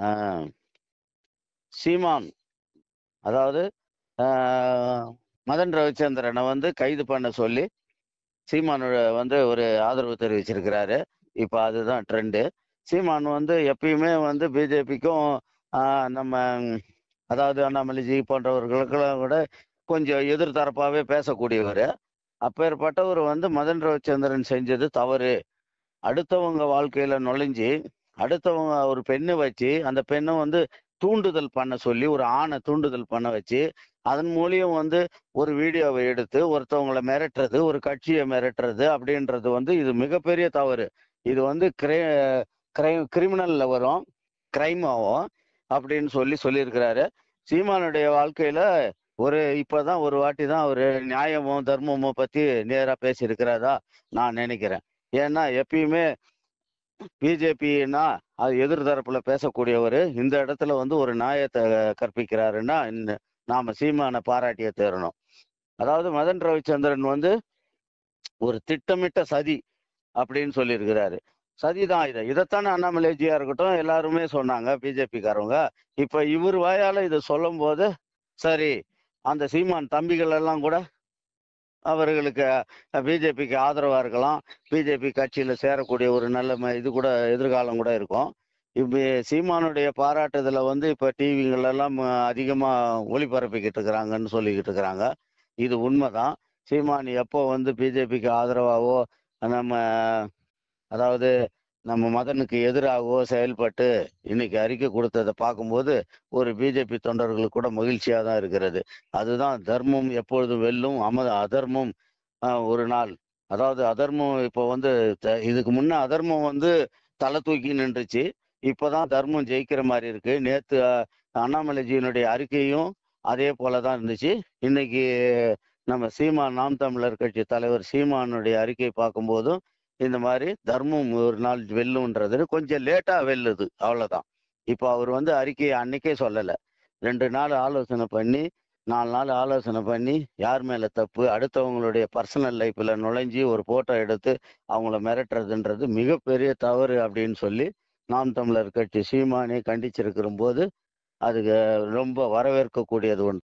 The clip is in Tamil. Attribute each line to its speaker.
Speaker 1: ஆஹ், சீமான் அதாவது ஆஹ், மதன் ரவிச்சந்திரனை வந்து கைது பண்ண சொல்லி சீமான் வந்து ஒரு ஆதரவு தெரிவிச்சிருக்கிறாரு இப்போ அதுதான் ட்ரெண்டு சீமான் வந்து எப்பயுமே வந்து பிஜேபிக்கும் நம்ம ம், அதாவது அண்ணாமலைஜி போன்றவர்களுக்கெல்லாம் கூட கொஞ்சம் எதிர்த்தரப்பாகவே பேசக்கூடியவர் அப்பேற்பட்டவர் வந்து மதன் ரவிச்சந்திரன் செஞ்சது தவறு அடுத்தவங்க வாழ்க்கையில நுழைஞ்சு அடுத்தவங்க ஒரு பெண்ணை வச்சு அந்த பெண்ணை வந்து தூண்டுதல் பண்ண சொல்லி ஒரு ஆணை தூண்டுதல் பண்ண வச்சு அதன் மூலியம் வந்து ஒரு வீடியோவை எடுத்து ஒருத்தவங்களை மிரட்டுறது ஒரு கட்சியை மிரட்டுறது அப்படின்றது வந்து இது மிகப்பெரிய தவறு இது வந்து கிரை கிரைம் கிரிமினல்ல வரும் கிரைம் ஆகும் அப்படின்னு சொல்லி சொல்லியிருக்கிறாரு சீமானுடைய வாழ்க்கையில ஒரு இப்பதான் ஒரு வாட்டி தான் ஒரு நியாயமும் தர்மமும் பத்தி நேரா பேசியிருக்கிறதா நான் நினைக்கிறேன் ஏன்னா எப்பயுமே பிஜேபின்னா அது எதிர் தரப்புல பேசக்கூடியவர் இந்த இடத்துல வந்து ஒரு நியாயத்தை கற்பிக்கிறாருன்னா இந்த- நாம சீமான பாராட்டிய தேரணும் அதாவது மதன் ரவிச்சந்திரன் வந்து ஒரு திட்டமிட்ட சதி அப்படின்னு சொல்லியிருக்கிறாரு சதிதான் இதை இதைத்தானே அண்ணாமலைஜியா இருக்கட்டும் எல்லாருமே சொன்னாங்க பிஜேபிக்காரவங்க இப்ப இவர் வாயால இதை சொல்லும் போது சரி அந்த சீமான் தம்பிகள் எல்லாம் கூட அவர்களுக்கு பிஜேபிக்கு ஆதரவா இருக்கலாம் பிஜேபி கட்சியில சேரக்கூடிய ஒரு நல்ல ம- இது கூட எதிர்காலம் கூட இருக்கும் இப்ப சீமானுடைய பாராட்டுதல வந்து இப்ப டிவிங்கள் எல்லாம் அஹ், அதிகமா ஒளிபரப்பிக்கிட்டு இருக்கிறாங்கன்னு சொல்லிக்கிட்டு இருக்கிறாங்க இது உண்மைதான் சீமான் எப்போ வந்து பிஜேபிக்கு ஆதரவாவோ நம்ம அதாவது நம்ம மதனுக்கு எதிராகவோ செயல்பட்டு இன்னைக்கு அறிக்கை கொடுத்ததை பார்க்கும்போது ஒரு பிஜேபி தொண்டர்களுக்கு கூட மகிழ்ச்சியா தான் இருக்கிறது அதுதான் தர்மம் எப்பொழுதும் வெல்லும் அம அதர்மம் ஆஹ், ஒரு நாள் அதாவது அதர்மம் இப்போ வந்து த- இதுக்கு முன்ன அதர்மம் வந்து தலை தூக்கி நின்றுச்சு இப்போதான் தர்மம் ஜெயிக்கிற மாதிரி இருக்கு நேத்து அஹ், அண்ணாமலைஜியினுடைய அறிக்கையும் அதே போல தான் இருந்துச்சு இன்னைக்கு நம்ம சீமான் நாம் தமிழர் கட்சி தலைவர் சீமானுடைய அறிக்கை பார்க்கும்போதும் இந்த மாதிரி தர்மம் ஒரு நாள் வெல்லுன்றது கொஞ்சம் லேட்டா வெல்லுது அவ்வளவுதான் இப்போ அவர் வந்து அறிக்கையை அன்னைக்கே சொல்லலை ரெண்டு நாள் ஆலோசனை பண்ணி நாலு நாள் ஆலோசனை பண்ணி யார் மேல தப்பு அடுத்தவங்களுடைய பர்சனல் லைஃப்ல நுழைஞ்சி ஒரு போட்டோ எடுத்து அவங்கள மிரட்டுறதுன்றது மிகப்பெரிய தவறு அப்படின்னு சொல்லி நாம் தமிழர் கட்சி சீமானே கண்டிச்சிருக்கிற போது அதுக்கு ரொம்ப வரவேற்கக்கூடியது ஒன்று